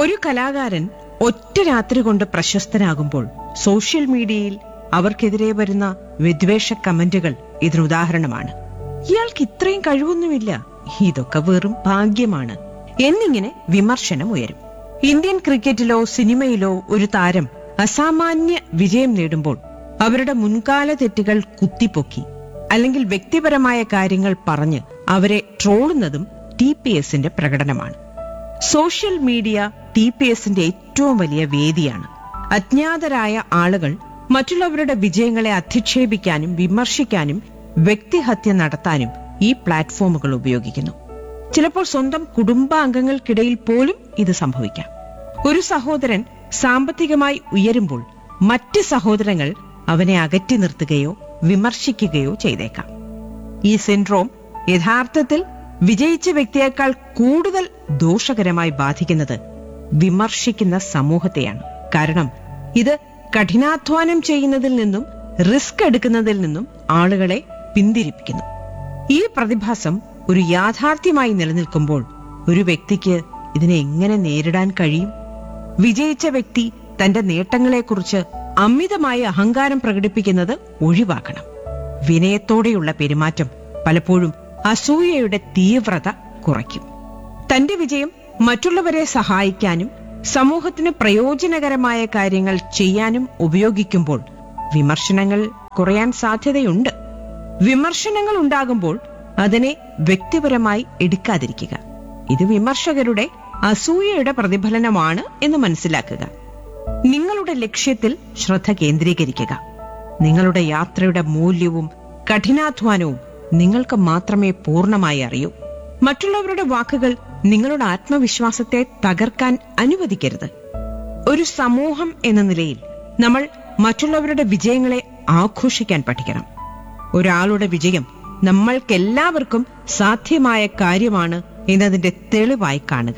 ഒരു കലാകാരൻ ഒറ്റ രാത്രി കൊണ്ട് പ്രശസ്തനാകുമ്പോൾ സോഷ്യൽ മീഡിയയിൽ അവർക്കെതിരെ വരുന്ന വിദ്വേഷ കമന്റുകൾ ഇതിനുദാഹരണമാണ് ഇയാൾക്ക് ഇത്രയും കഴിവൊന്നുമില്ല ഇതൊക്കെ വെറും ഭാഗ്യമാണ് എന്നിങ്ങനെ വിമർശനം ഉയരും ഇന്ത്യൻ ക്രിക്കറ്റിലോ സിനിമയിലോ ഒരു താരം അസാമാന്യ വിജയം നേടുമ്പോൾ അവരുടെ മുൻകാല തെറ്റുകൾ കുത്തിപ്പൊക്കി അല്ലെങ്കിൽ വ്യക്തിപരമായ കാര്യങ്ങൾ പറഞ്ഞ് അവരെ ട്രോളുന്നതും ടി പി എസിന്റെ പ്രകടനമാണ് സോഷ്യൽ മീഡിയ ടി പി എസിന്റെ ഏറ്റവും വലിയ വേദിയാണ് അജ്ഞാതരായ ആളുകൾ മറ്റുള്ളവരുടെ വിജയങ്ങളെ അധിക്ഷേപിക്കാനും വിമർശിക്കാനും വ്യക്തിഹത്യ നടത്താനും ഈ പ്ലാറ്റ്ഫോമുകൾ ഉപയോഗിക്കുന്നു ചിലപ്പോൾ സ്വന്തം കുടുംബാംഗങ്ങൾക്കിടയിൽ പോലും ഇത് സംഭവിക്കാം ഒരു സഹോദരൻ സാമ്പത്തികമായി ഉയരുമ്പോൾ മറ്റ് സഹോദരങ്ങൾ അവനെ അകറ്റി നിർത്തുകയോ വിമർശിക്കുകയോ ചെയ്തേക്കാം ഈ സിൻഡ്രോം യഥാർത്ഥത്തിൽ വിജയിച്ച വ്യക്തിയേക്കാൾ കൂടുതൽ ദോഷകരമായി ബാധിക്കുന്നത് വിമർശിക്കുന്ന സമൂഹത്തെയാണ് കാരണം ഇത് കഠിനാധ്വാനം ചെയ്യുന്നതിൽ നിന്നും റിസ്ക് എടുക്കുന്നതിൽ നിന്നും ആളുകളെ പിന്തിരിപ്പിക്കുന്നു ഈ പ്രതിഭാസം ഒരു യാഥാർത്ഥ്യമായി നിലനിൽക്കുമ്പോൾ ഒരു വ്യക്തിക്ക് ഇതിനെ എങ്ങനെ നേരിടാൻ കഴിയും വിജയിച്ച വ്യക്തി തന്റെ നേട്ടങ്ങളെക്കുറിച്ച് അമിതമായ അഹങ്കാരം പ്രകടിപ്പിക്കുന്നത് ഒഴിവാക്കണം വിനയത്തോടെയുള്ള പെരുമാറ്റം പലപ്പോഴും അസൂയയുടെ തീവ്രത കുറയ്ക്കും തന്റെ വിജയം മറ്റുള്ളവരെ സഹായിക്കാനും സമൂഹത്തിന് പ്രയോജനകരമായ കാര്യങ്ങൾ ചെയ്യാനും ഉപയോഗിക്കുമ്പോൾ വിമർശനങ്ങൾ കുറയാൻ സാധ്യതയുണ്ട് വിമർശനങ്ങൾ ഉണ്ടാകുമ്പോൾ അതിനെ വ്യക്തിപരമായി എടുക്കാതിരിക്കുക ഇത് വിമർശകരുടെ അസൂയയുടെ പ്രതിഫലനമാണ് എന്ന് മനസ്സിലാക്കുക നിങ്ങളുടെ ലക്ഷ്യത്തിൽ ശ്രദ്ധ കേന്ദ്രീകരിക്കുക നിങ്ങളുടെ യാത്രയുടെ മൂല്യവും കഠിനാധ്വാനവും നിങ്ങൾക്ക് മാത്രമേ പൂർണ്ണമായി അറിയൂ മറ്റുള്ളവരുടെ വാക്കുകൾ നിങ്ങളുടെ ആത്മവിശ്വാസത്തെ തകർക്കാൻ അനുവദിക്കരുത് ഒരു സമൂഹം എന്ന നിലയിൽ നമ്മൾ മറ്റുള്ളവരുടെ വിജയങ്ങളെ ആഘോഷിക്കാൻ പഠിക്കണം ഒരാളുടെ വിജയം നമ്മൾക്കെല്ലാവർക്കും സാധ്യമായ കാര്യമാണ് എന്നതിന്റെ തെളിവായി കാണുക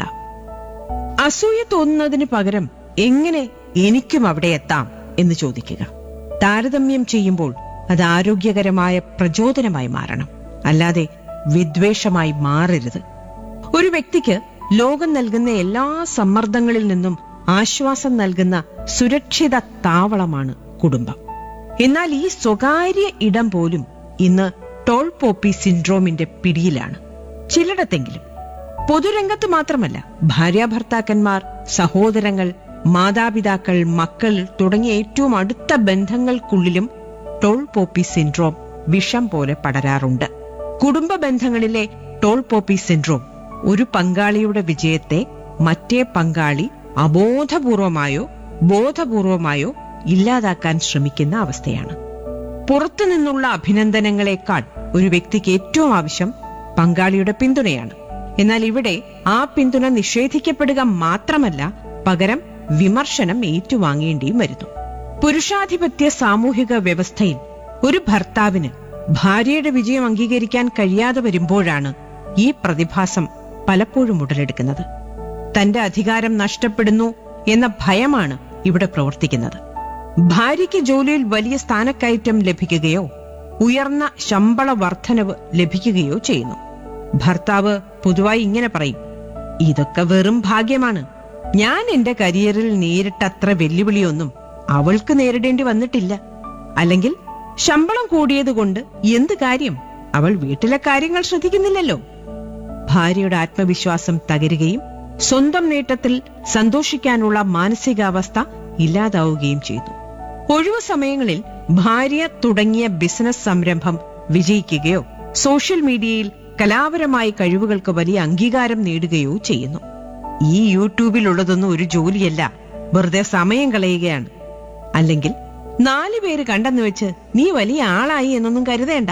അസൂയ തോന്നുന്നതിന് പകരം എങ്ങനെ എനിക്കും അവിടെ എത്താം എന്ന് ചോദിക്കുക താരതമ്യം ചെയ്യുമ്പോൾ അത് ആരോഗ്യകരമായ പ്രചോദനമായി മാറണം അല്ലാതെ വിദ്വേഷമായി മാറരുത് ഒരു വ്യക്തിക്ക് ലോകം നൽകുന്ന എല്ലാ സമ്മർദ്ദങ്ങളിൽ നിന്നും ആശ്വാസം നൽകുന്ന സുരക്ഷിത താവളമാണ് കുടുംബം എന്നാൽ ഈ സ്വകാര്യ ഇടം പോലും ഇന്ന് ടോൾ പോപ്പി സിൻഡ്രോമിന്റെ പിടിയിലാണ് ചിലയിടത്തെങ്കിലും പൊതുരംഗത്ത് മാത്രമല്ല ഭാര്യാഭർത്താക്കന്മാർ സഹോദരങ്ങൾ മാതാപിതാക്കൾ മക്കൾ തുടങ്ങിയ ഏറ്റവും അടുത്ത ബന്ധങ്ങൾക്കുള്ളിലും ടോൾ പോപ്പി സിൻഡ്രോം വിഷം പോലെ പടരാറുണ്ട് കുടുംബ ബന്ധങ്ങളിലെ ടോൾ പോപ്പി സിൻഡ്രോം ഒരു പങ്കാളിയുടെ വിജയത്തെ മറ്റേ പങ്കാളി അബോധപൂർവമായോ ബോധപൂർവമായോ ഇല്ലാതാക്കാൻ ശ്രമിക്കുന്ന അവസ്ഥയാണ് പുറത്തു നിന്നുള്ള അഭിനന്ദനങ്ങളെക്കാൾ ഒരു വ്യക്തിക്ക് ഏറ്റവും ആവശ്യം പങ്കാളിയുടെ പിന്തുണയാണ് എന്നാൽ ഇവിടെ ആ പിന്തുണ നിഷേധിക്കപ്പെടുക മാത്രമല്ല പകരം വിമർശനം ഏറ്റുവാങ്ങേണ്ടിയും വരുന്നു പുരുഷാധിപത്യ സാമൂഹിക വ്യവസ്ഥയിൽ ഒരു ഭർത്താവിന് ഭാര്യയുടെ വിജയം അംഗീകരിക്കാൻ കഴിയാതെ വരുമ്പോഴാണ് ഈ പ്രതിഭാസം പലപ്പോഴും ഉടലെടുക്കുന്നത് തന്റെ അധികാരം നഷ്ടപ്പെടുന്നു എന്ന ഭയമാണ് ഇവിടെ പ്രവർത്തിക്കുന്നത് ഭാര്യയ്ക്ക് ജോലിയിൽ വലിയ സ്ഥാനക്കയറ്റം ലഭിക്കുകയോ ഉയർന്ന ശമ്പള വർധനവ് ലഭിക്കുകയോ ചെയ്യുന്നു ഭർത്താവ് പൊതുവായി ഇങ്ങനെ പറയും ഇതൊക്കെ വെറും ഭാഗ്യമാണ് ഞാൻ എന്റെ കരിയറിൽ നേരിട്ടത്ര വെല്ലുവിളിയൊന്നും അവൾക്ക് നേരിടേണ്ടി വന്നിട്ടില്ല അല്ലെങ്കിൽ ശമ്പളം കൂടിയതുകൊണ്ട് എന്ത് കാര്യം അവൾ വീട്ടിലെ കാര്യങ്ങൾ ശ്രദ്ധിക്കുന്നില്ലല്ലോ ഭാര്യയുടെ ആത്മവിശ്വാസം തകരുകയും സ്വന്തം നേട്ടത്തിൽ സന്തോഷിക്കാനുള്ള മാനസികാവസ്ഥ ഇല്ലാതാവുകയും ചെയ്തു ഒഴിവു സമയങ്ങളിൽ ഭാര്യ തുടങ്ങിയ ബിസിനസ് സംരംഭം വിജയിക്കുകയോ സോഷ്യൽ മീഡിയയിൽ കലാപരമായ കഴിവുകൾക്ക് വലിയ അംഗീകാരം നേടുകയോ ചെയ്യുന്നു ഈ യൂട്യൂബിലുള്ളതൊന്നും ഒരു ജോലിയല്ല വെറുതെ സമയം കളയുകയാണ് അല്ലെങ്കിൽ നാലു പേര് കണ്ടെന്ന് വെച്ച് നീ വലിയ ആളായി എന്നൊന്നും കരുതേണ്ട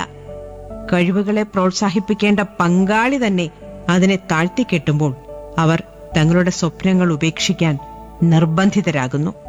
കഴിവുകളെ പ്രോത്സാഹിപ്പിക്കേണ്ട പങ്കാളി തന്നെ അതിനെ താഴ്ത്തിക്കെട്ടുമ്പോൾ അവർ തങ്ങളുടെ സ്വപ്നങ്ങൾ ഉപേക്ഷിക്കാൻ നിർബന്ധിതരാകുന്നു